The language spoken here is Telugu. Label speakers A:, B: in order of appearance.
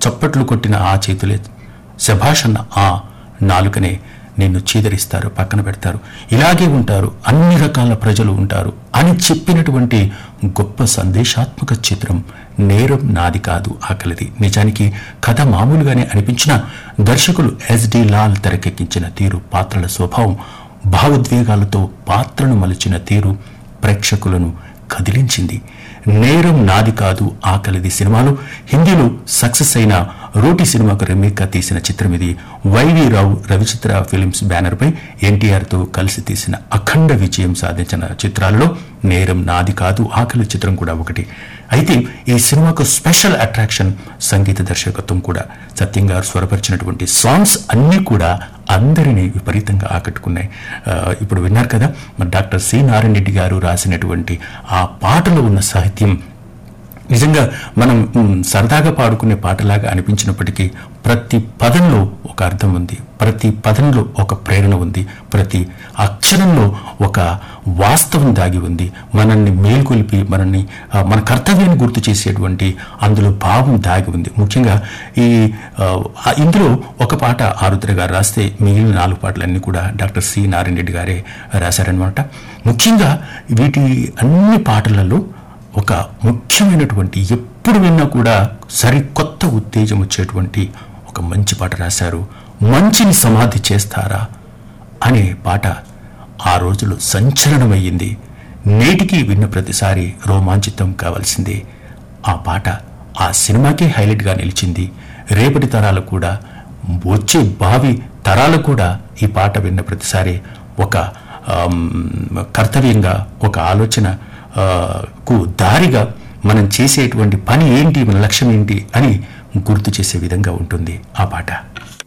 A: చప్పట్లు కొట్టిన ఆ చేతులే శభాష్ అన్న ఆ నాలుకనే నిన్ను చీదరిస్తారు పక్కన పెడతారు ఇలాగే ఉంటారు అన్ని రకాల ప్రజలు ఉంటారు అని చెప్పినటువంటి గొప్ప సందేశాత్మక చిత్రం నేరం నాది కాదు ఆకలిది నిజానికి కథ మామూలుగానే అనిపించిన దర్శకులు ఎస్డి లాల్ తెరకెక్కించిన తీరు పాత్రల స్వభావం భావోద్వేగాలతో పాత్రను మలిచిన తీరు ప్రేక్షకులను కదిలించింది నేరం నాది కాదు ఆకలిది సినిమాలో హిందీలో సక్సెస్ అయిన రోటి సినిమాకు రిమేక్ గా తీసిన చిత్రం ఇది Y V Rao Ravichitra films banner పై ఎన్టీఆర్ తో కలిసి తీసిన అఖండ విజయం సాధించిన చిత్రాలలో నేరం నాది కాదు ఆకలి చిత్రం కూడా ఒకటి అయితే ఈ సినిమాకు స్పెషల్ అట్రాక్షన్ సంగీత దర్శకత్వం కూడా సత్యం గారు స్వరపరిచినటువంటి సాంగ్స్ అన్నీ కూడా అందరినీ విపరీతంగా ఆకట్టుకున్నాయి ఆ, ఇప్పుడు విన్నారు కదా మన డాక్టర్ సి నారాయణ రెడ్డి గారు రాసినటువంటి ఆ పాటలో ఉన్న సాహిత్యం నిజంగా మనం మ్, సరదాగా పాడుకునే పాటలాగా అనిపించినప్పటికీ ప్రతి పదంలో ఒక అర్థం ఉంది ప్రతి పదంలో ఒక ప్రేరణ ఉంది ప్రతి అక్షరంలో ఒక వాస్తవం దాగి ఉంది మనల్ని మేల్కొల్పి మనల్ని ఆ, మన కర్తవ్యాన్ని గుర్తు చేసేటువంటి అందులో భావం దాగి ఉంది ముఖ్యంగా ఈ ఆ, ఆ, ఇందులో ఒక పాట ఆరుద్ర గారు రాస్తే మిగిలిన నాలుగు పాటలన్నీ కూడా డాక్టర్ సి నారాయణ రెడ్డి గారే రాశారనమాట ముఖ్యంగా వీటి అన్ని పాటలలో ఒక ముఖ్యమైనటువంటి ఎప్పుడు విన్నా కూడా సరికొత్త ఉత్తేజం వచ్చేటువంటి ఒక మంచి పాట రాశారు మంచిని సమాధి చేస్తారా అనే పాట ఆ రోజులో సంచలనమయ్యింది నేటికి విన్న ప్రతిసారి రోమాంచితం కావాల్సిందే ఆ పాట ఆ సినిమాకే హైలైట్గా నిలిచింది రేపటి తరాలు కూడా వచ్చే భావి తరాలు కూడా ఈ పాట విన్న ప్రతిసారి ఒక ఆమ్, కర్తవ్యంగా ఒక ఆలోచన ఆ, కు దారిగా మనం చేసేటువంటి పని ఏంటి మన లక్ష్యం ఏంటి అని గుర్తు చేసే విధంగా ఉంటుంది ఆ పాట